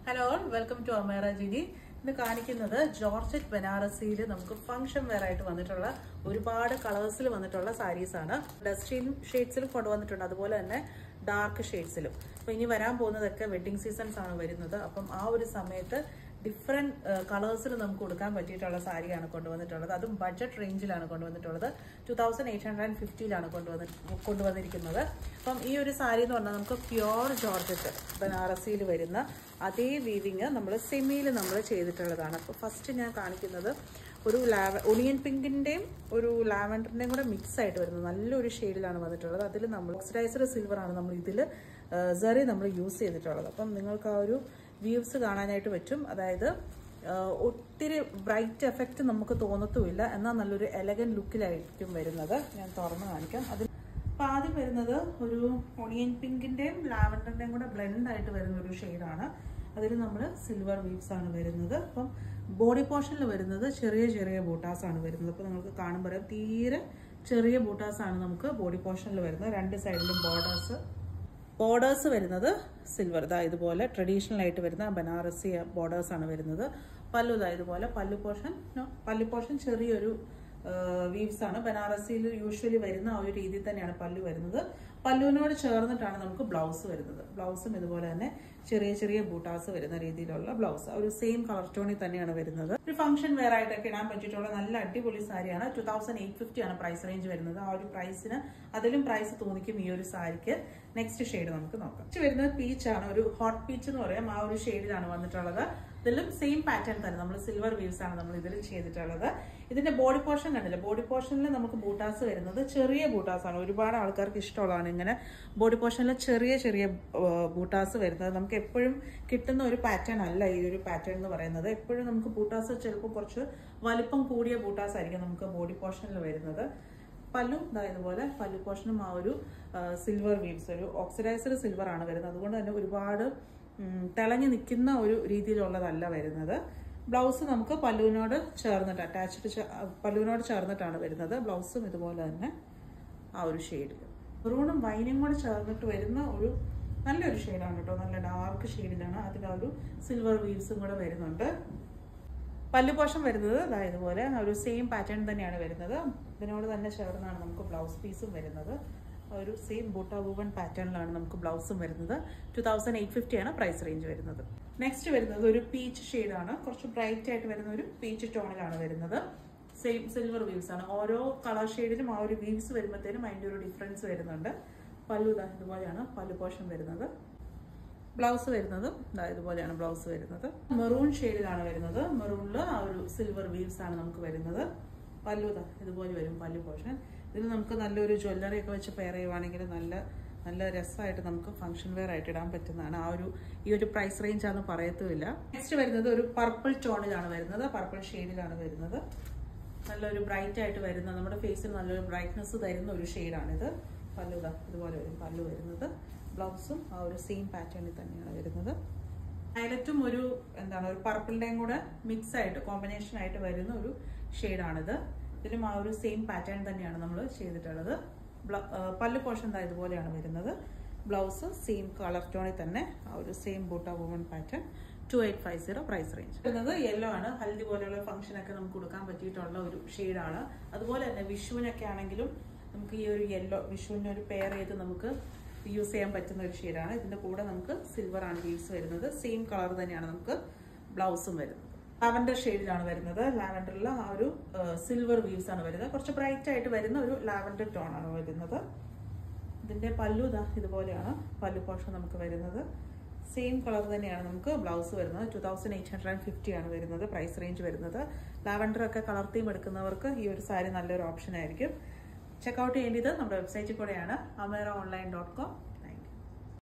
hello welcome to അമേറ ജിനി ഇന്ന് കാണിക്കുന്നത് ജോർജറ്റ് ബനാറസിയിൽ നമുക്ക് ഫംഗ്ഷൻ വെയർ ആയിട്ട് വന്നിട്ടുള്ള ഒരുപാട് കളേഴ്സിൽ വന്നിട്ടുള്ള സാരീസ് ആണ് ഡസ്റ്റിൻ ഷെയ്ഡ്സിലും കൊണ്ടുവന്നിട്ടുണ്ട് അതുപോലെ തന്നെ ഡാർക്ക് ഷെയ്ഡ്സിലും അപ്പോൾ ഇനി വരാൻ പോകുന്നതൊക്കെ വെഡ്ഡിങ് സീസൺസ് ആണ് വരുന്നത് അപ്പം ആ ഒരു സമയത്ത് ഡിഫറെന്റ് കളേഴ്സിൽ നമുക്ക് കൊടുക്കാൻ പറ്റിയിട്ടുള്ള സാരിയാണ് കൊണ്ടുവന്നിട്ടുള്ളത് അതും ബഡ്ജറ്റ് റേഞ്ചിലാണ് കൊണ്ടുവന്നിട്ടുള്ളത് two thousand eight hundred and ഫിഫ്റ്റിയിലാണ് കൊണ്ടുവന്നി കൊണ്ടുവന്നിരിക്കുന്നത് അപ്പം ഈ ഒരു സാരി എന്ന് പറഞ്ഞാൽ നമുക്ക് പ്യോർ ജോർജറ്റ് ബനാറസിയിൽ വരുന്ന അതേ വീവിങ് നമ്മൾ സെമിയിൽ നമ്മൾ ചെയ്തിട്ടുള്ളതാണ് അപ്പോൾ ഫസ്റ്റ് ഞാൻ കാണിക്കുന്നത് ഒരു ലാവ ഒണിയൻ പിങ്കിൻ്റെയും ഒരു ലാവൻഡറിൻ്റെയും കൂടെ മിക്സ് ആയിട്ട് വരുന്നത് നല്ലൊരു ഷെയ്ഡിലാണ് വന്നിട്ടുള്ളത് അതിൽ നമ്മൾ ഓക്സിഡൈസർ സിൽവർ ആണ് നമ്മൾ ഇതിൽ സെറി നമ്മൾ യൂസ് ചെയ്തിട്ടുള്ളത് അപ്പം നിങ്ങൾക്ക് ആ ഒരു വ്യൂസ് കാണാനായിട്ട് പറ്റും അതായത് ഒത്തിരി ബ്രൈറ്റ് എഫക്റ്റ് നമുക്ക് തോന്നത്തുമില്ല എന്നാൽ നല്ലൊരു എലഗൻ ലുക്കിലായിരിക്കും വരുന്നത് ഞാൻ തുറന്ന് കാണിക്കാം അതിൽ അപ്പം ആദ്യം വരുന്നത് ഒരു ഒണിയൻ പിങ്കിൻ്റെയും ലാവൻഡറിൻ്റെയും കൂടെ ബ്ലെൻഡ് ആയിട്ട് വരുന്ന ഒരു ഷെയ്ഡാണ് അതിൽ നമ്മൾ സിൽവർ വീവ്സ് ആണ് വരുന്നത് അപ്പം ബോഡി പോർഷനിൽ വരുന്നത് ചെറിയ ചെറിയ ബൂട്ടാസ് ആണ് വരുന്നത് അപ്പോൾ നിങ്ങൾക്ക് കാണുമ്പോൾ തീരെ ചെറിയ ബൂട്ടാസ് ആണ് നമുക്ക് ബോഡി പോർഷനിൽ വരുന്നത് രണ്ട് സൈഡിലും ബോർഡേഴ്സ് ബോർഡേഴ്സ് വരുന്നത് സിൽവർ ഇതാ ഇതുപോലെ ട്രഡീഷണൽ ആയിട്ട് വരുന്ന ബനാറസി ബോർഡേഴ്സ് ആണ് വരുന്നത് പല്ലു ഇതാ ഇതുപോലെ പല്ലു പോർഷൻ പല്ലു പോർഷൻ ചെറിയൊരു വീവ്സ് ആണ് ബനാറസിയിൽ യൂഷ്വലി വരുന്ന ആ ഒരു രീതിയിൽ തന്നെയാണ് പല്ലു വരുന്നത് പല്ലുവിനോട് ചേർന്നിട്ടാണ് നമുക്ക് ബ്ലൗസ് വരുന്നത് ബ്ലൗസും ഇതുപോലെ തന്നെ ചെറിയ ചെറിയ ബൂട്ടാസ് വരുന്ന രീതിയിലുള്ള ബ്ലൗസ് ഒരു സെയിം കളർ ടോണിൽ തന്നെയാണ് വരുന്നത് ഒരു ഫംഗ്ഷൻ വെയർ ആയിട്ടൊക്കെ ഇടാൻ പറ്റിയിട്ടുള്ള നല്ല അടിപൊളി സാരിയാണ് ടു തൗസൻഡ് എയ്റ്റ് ഫിഫ്റ്റി ആണ് പ്രൈസ് റേഞ്ച് വരുന്നത് ആ ഒരു പ്രൈസിന് അതിലും പ്രൈസ് തോന്നിക്കും ഈ ഒരു സാരിക്ക് നെക്സ്റ്റ് ഷെയ്ഡ് നമുക്ക് നോക്കാം നെക്സ്റ്റ് വരുന്നത് പീച്ച് ആണ് ഒരു ഹോട്ട് പീച്ച് എന്ന് പറയാം ആ ഒരു ഷെയ്ഡിലാണ് വന്നിട്ടുള്ളത് ഇതിലും സെയിം പാറ്റേൺ തന്നെ നമ്മൾ സിൽവർ വീവ്സ് ആണ് നമ്മൾ ഇതിൽ ചെയ്തിട്ടുള്ളത് ഇതിന്റെ ബോഡി പോർഷൻ കണ്ടില്ല ബോഡി പോർഷനിൽ നമുക്ക് ബൂട്ടാസ് വരുന്നത് ചെറിയ ബൂട്ടാസ് ആണ് ഒരുപാട് ആൾക്കാർക്ക് ഇഷ്ടമുള്ളതാണ് ഇങ്ങനെ ബോഡി പോർഷനിൽ ചെറിയ ചെറിയ ബൂട്ടാസ് വരുന്നത് നമുക്ക് എപ്പോഴും കിട്ടുന്ന ഒരു പാറ്റേൺ അല്ല ഈ ഒരു പാറ്റേൺ എന്ന് പറയുന്നത് എപ്പോഴും നമുക്ക് ബൂട്ടാസ് ചിലപ്പോൾ കുറച്ച് വലിപ്പം കൂടിയ ബൂട്ടാസ് ആയിരിക്കും നമുക്ക് ബോഡി പോർഷനിൽ വരുന്നത് പല്ലും ഇതാ ഇതുപോലെ പല്ലു പോർഷനും ആ ഒരു സിൽവർ വീവ്സ് ഒരു ഓക്സിഡൈസർ സിൽവർ ആണ് വരുന്നത് അതുകൊണ്ട് തന്നെ ഒരുപാട് തിളങ്ങി നിൽക്കുന്ന ഒരു രീതിയിലുള്ളതല്ല വരുന്നത് ബ്ലൗസ് നമുക്ക് പല്ലുവിനോട് ചേർന്നിട്ട് അറ്റാച്ച്ഡ് പല്ലുവിനോട് ചേർന്നിട്ടാണ് വരുന്നത് ബ്ലൗസും ഇതുപോലെ തന്നെ ആ ഒരു ഷെയ്ഡിൽ മെറൂണും വൈനും കൂടെ ചേർന്നിട്ട് വരുന്ന ഒരു നല്ലൊരു ഷെയ്ഡാണ് കേട്ടോ നല്ല ഡാർക്ക് ഷെയ്ഡിലാണ് അതിൽ ആ ഒരു സിൽവർ വീവ്സും കൂടെ വരുന്നുണ്ട് പല്ലു പോഷം വരുന്നത് അതാ ഇതുപോലെ ഒരു സെയിം പാറ്റേൺ തന്നെയാണ് വരുന്നത് ഇതിനോട് തന്നെ ചേർന്നാണ് നമുക്ക് ബ്ലൗസ് പീസും വരുന്നത് ഒരു സെയിം ബൂട്ട വൂവൺ പാറ്റേണിലാണ് നമുക്ക് ബ്ലൗസും വരുന്നത് ടു തൗസൻഡ് എയ്റ്റ് ഫിഫ്റ്റി ആണ് പ്രൈസ് റേഞ്ച് വരുന്നത് നെക്സ്റ്റ് വരുന്നത് ഒരു പീച്ച് ഷെയ്ഡാണ് കുറച്ച് ബ്രൈറ്റ് ആയിട്ട് വരുന്ന ഒരു പീച്ച് ടോണിലാണ് വരുന്നത് സെയിം സിൽവർ വീവ്സ് ആണ് ഓരോ കളർ ഷെയ്ഡിലും ആ ഒരു വീവ്സ് വരുമ്പോഴത്തേനും അതിൻ്റെ ഒരു ഡിഫറൻസ് വരുന്നുണ്ട് പല്ലു ഇതാ ഇതുപോലെയാണ് പല്ലു പോഷൻ വരുന്നത് ബ്ലൗസ് വരുന്നതും ഇതാ ഇതുപോലെയാണ് ബ്ലൗസ് വരുന്നത് മെറൂൺ ഷെയ്ഡിലാണ് വരുന്നത് മെറൂണിൽ ആ ഒരു സിൽവർ വീവ്സ് ആണ് നമുക്ക് വരുന്നത് പല്ലു ഇതാ ഇതുപോലെ വരും പല്ലു പോർഷൻ ഇതിൽ നമുക്ക് നല്ലൊരു ജ്വല്ലറി ഒക്കെ വെച്ച് പെയർ ചെയ്യുവാണെങ്കിൽ നല്ല നല്ല രസമായിട്ട് നമുക്ക് ഫംഗ്ഷൻ വെയർ ആയിട്ട് ഇടാൻ പറ്റുന്നതാണ് ആ ഒരു ഈ ഒരു പ്രൈസ് റേഞ്ച് ആണെന്ന് പറയത്തുമില്ല നെക്സ്റ്റ് വരുന്നത് ഒരു പർപ്പിൾ ടോണിലാണ് വരുന്നത് പർപ്പിൾ ഷെയ്ഡിലാണ് വരുന്നത് നല്ലൊരു ബ്രൈറ്റ് ആയിട്ട് വരുന്ന നമ്മുടെ ഫേസിൽ നല്ലൊരു ബ്രൈറ്റ്നെസ് തരുന്ന ഒരു ഷെയ്ഡാണിത് പല്ലു ഇതാ ഇതുപോലെ വരും പല്ലു വരുന്നത് ബ്ലൗസും ആ ഒരു സെയിം പാറ്റേണിൽ തന്നെയാണ് വരുന്നത് ഹൈലറ്റും ഒരു എന്താണ് ഒരു പർപ്പിളിൻ്റെയും കൂടെ മിക്സ് ആയിട്ട് കോമ്പിനേഷൻ ആയിട്ട് വരുന്ന ഒരു ഷെയ്ഡാണിത് ഇതിലും ആ ഒരു സെയിം പാറ്റേൺ തന്നെയാണ് നമ്മൾ ചെയ്തിട്ടുള്ളത് പല്ല് പോർഷൻ എന്താ ഇതുപോലെയാണ് വരുന്നത് ബ്ലൗസ് സെയിം കളർ ടോണിൽ തന്നെ ആ ഒരു same butta woven pattern two eight five zero price range വരുന്നത് യെല്ലോ ആണ് ഹൽദി പോലെയുള്ള ഫംഗ്ഷനൊക്കെ നമുക്ക് കൊടുക്കാൻ പറ്റിയിട്ടുള്ള ഒരു ഷെയ്ഡാണ് അതുപോലെ തന്നെ വിഷുവിനൊക്കെ ആണെങ്കിലും നമുക്ക് ഈ ഒരു യെല്ലോ വിഷുവിന് ഒരു പെയർ ചെയ്ത് നമുക്ക് യൂസ് ചെയ്യാൻ പറ്റുന്ന ഒരു ഷെയ്ഡാണ് ഇതിന്റെ കൂടെ നമുക്ക് സിൽവർ ആണ് വീവ്സ് വരുന്നത് സെയിം കളർ തന്നെയാണ് നമുക്ക് ബ്ലൗസും വരുന്നത് ലാവൻഡർ ഷെയ്ഡിലാണ് വരുന്നത് ലാവൻഡറിൽ ആ ഒരു സിൽവർ വീവ്സ് ആണ് വരുന്നത് കുറച്ച് ബ്രൈറ്റ് ആയിട്ട് വരുന്ന ഒരു ലാവൻഡർ ടോൺ ആണ് വരുന്നത് ഇതിന്റെ പല്ലു ഇതാ ഇതുപോലെയാണ് പല്ലു പോർഷൻ നമുക്ക് വരുന്നത് സെയിം കളർ തന്നെയാണ് നമുക്ക് ബ്ലൗസ് വരുന്നത് two thousand eight hundred and fifty ആണ് വരുന്നത് പ്രൈസ് റേഞ്ച് വരുന്നത് ലാവൻഡർ ഒക്കെ കളർ തീം എടുക്കുന്നവർക്ക് ഈ ഒരു സാരി നല്ലൊരു ഓപ്ഷൻ ആയിരിക്കും ചെക്കൗട്ട് ചെയ്യേണ്ടത് നമ്മുടെ വെബ്സൈറ്റിൽ കൂടെയാണ് അമേറ ഓൺലൈൻ ഡോട്ട് കോം